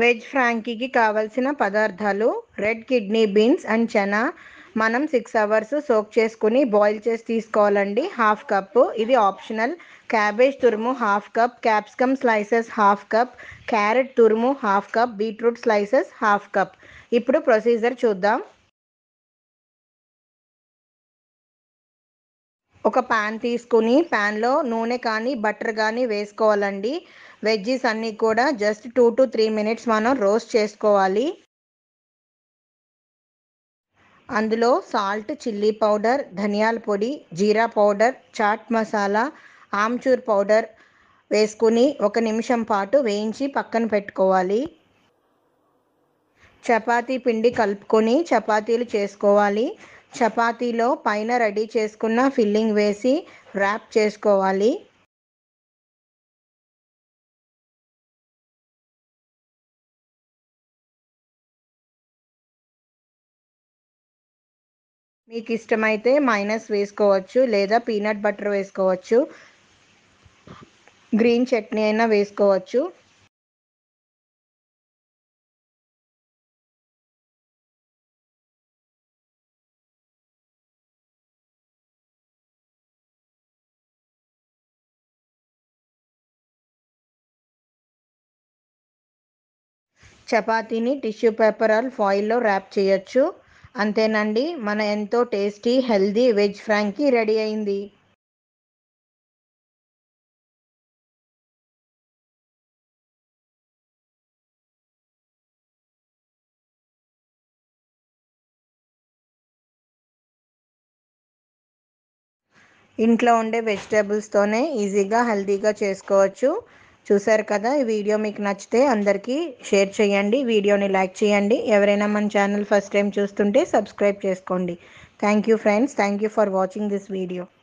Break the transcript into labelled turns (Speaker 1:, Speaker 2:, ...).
Speaker 1: veg ఫ్రాంకీకి కావలసిన పదార్థాలు red kidney beans and chana మనం సిక్స్ అవర్స్ సోక్ చేసుకుని బాయిల్ చేసి తీసుకోవాలండి హాఫ్ కప్పు ఇది ఆప్షనల్ క్యాబేజ్ తురుము half cup capsicum slices half cup carrot తురుము half cup beetroot slices half cup ఇప్పుడు ప్రొసీజర్ చూద్దాం ఒక పాన్ తీసుకుని ప్యాన్లో నూనె కానీ బటర్ కానీ వేసుకోవాలండి వెజ్జీస్ అన్నీ కూడా just two to three minutes మనం రోస్ట్ చేసుకోవాలి అందులో సాల్ట్ చిల్లీ పౌడర్ ధనియాల పొడి జీరా పౌడర్ చాట్ మసాలా ఆమ్చూర్ పౌడర్ వేసుకుని ఒక నిమిషం పాటు వేయించి పక్కన పెట్టుకోవాలి చపాతీ పిండి కలుపుకొని చపాతీలు చేసుకోవాలి చపాతీలో పైన రెడీ చేసుకున్న ఫిల్లింగ్ వేసి ర్యాప్ చేసుకోవాలి మీకు ఇష్టమైతే మైనస్ వేసుకోవచ్చు లేదా పీనట్ బటర్ వేసుకోవచ్చు గ్రీన్ చట్నీ అయినా వేసుకోవచ్చు చపాతీని టిష్యూ పేపర్ ఆర్ ఫాయిల్లో ర్యాప్ చేయొచ్చు అంతేనండి మన ఎంతో tasty healthy veg frankie ready అయింది ఇంట్లో ఉండే వెజిటేబుల్స్తోనే ఈజీగా హెల్తీగా చేసుకోవచ్చు చూసారు కదా ఈ వీడియో మీకు నచ్చితే అందరికీ షేర్ చేయండి వీడియోని లైక్ చేయండి ఎవరైనా మన ఛానల్ ఫస్ట్ టైం చూస్తుంటే సబ్స్క్రైబ్ చేసుకోండి thank you friends thank you for watching this video